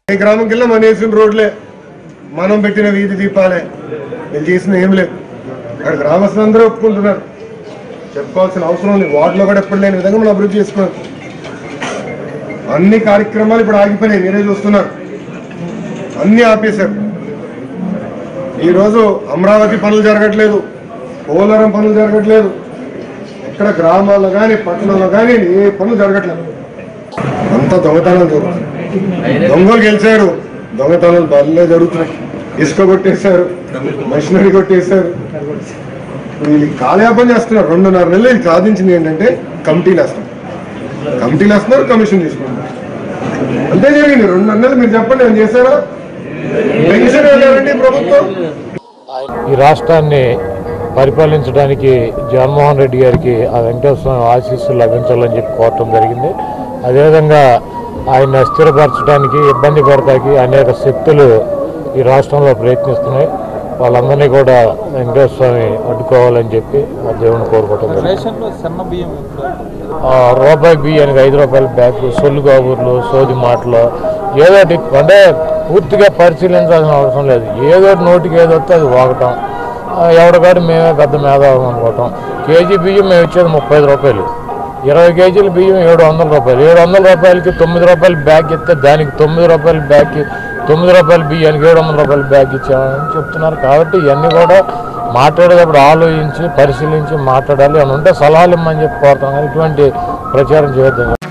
ఏ గ్రామంకి వెళ్ళినా మనం వేసిన రోడ్లే మనం పెట్టిన వీధి దీపాలే వీళ్ళు చేసిన ఏం లేదు అక్కడ గ్రామస్తులు అందరూ ఒప్పుకుంటున్నారు చెప్పుకోవాల్సిన అవసరం ఉంది వార్డులో కూడా ఎప్పుడు లేని విధంగా మనం అభివృద్ధి చేసుకున్నాం అన్ని కార్యక్రమాలు ఇప్పుడు ఆగిపోయినాయి మీరే చూస్తున్నారు అన్ని ఆపేశారు ఈరోజు అమరావతి పనులు జరగట్లేదు పోలవరం పనులు జరగట్లేదు ఎక్కడ గ్రామాల్లో కానీ పట్టణంలో కానీ ఏ పనులు జరగట్లేదు అంతా దొంగతనాలు జరుగుతుంది దొంగలు గెలిచారు దొంగతనాలు బల్లే జరుగుతున్నాయి ఇసుక కొట్టేశారు మెషినరీ కొట్టేశారు వీళ్ళు కాలయాపన చేస్తున్నారు రెండున్నర నెలలు వీళ్ళు సాధించింది ఏంటంటే కమిటీలు వేస్తున్నారు కమిటీలు వేస్తున్నారు కమిషన్ తీసుకుంటున్నారు అంతే జరిగింది రెండున్నర నెలలు మీరు చెప్పండి ఏం చేశారా పెన్షన్ వెళ్ళారండి ప్రభుత్వం ఈ రాష్ట్రాన్ని పరిపాలించడానికి జగన్మోహన్ రెడ్డి గారికి ఆ వెంకటేశ్వర స్వామి ఆశీస్సులు లభించాలని చెప్పి కోరటం జరిగింది అదేవిధంగా ఆయన స్థిరపరచడానికి ఇబ్బంది పెడతాకి అనేక శక్తులు ఈ రాష్ట్రంలో ప్రయత్నిస్తున్నాయి వాళ్ళందరినీ కూడా వెంకటేశ్వర స్వామి అడ్డుకోవాలని చెప్పి ఆ దేవుని కోరుకోవటం జరిగింది రేషన్లో సన్న బియ్యం ఇప్పుడు ఆ రూపాయి బియ్యానికి ఐదు రూపాయల బ్యాగ్ సొల్లు కాబూర్లు సోది మాటలు ఏదో ఒకటి అంటే పూర్తిగా పరిశీలించాల్సిన అవసరం లేదు ఏదో ఒకటి నోటికి ఏదో వస్తే అది వాగటం ఆ, ఎవరికాడు మేమే పెద్ద మేధావం అనుకోవటం కేజీ బియ్యం మేము ఇచ్చేది ముప్పై ఐదు రూపాయలు ఇరవై కేజీల బియ్యం ఏడు వందల రూపాయలు ఏడు వందల రూపాయలకి తొమ్మిది రూపాయల బ్యాగ్ ఇస్తే దానికి తొమ్మిది రూపాయల బ్యాగ్కి తొమ్మిది రూపాయల బియ్యానికి ఏడు వందల రూపాయల బ్యాగ్ ఇచ్చామని చెప్తున్నారు కాబట్టి ఇవన్నీ కూడా మాట్లాడేటప్పుడు ఆలోచించి పరిశీలించి మాట్లాడాలి అని ఉంటే సలహాలు ఇమ్మని చెప్పి కోరుతాం కానీ ఇటువంటి ప్రచారం చేయొద్దు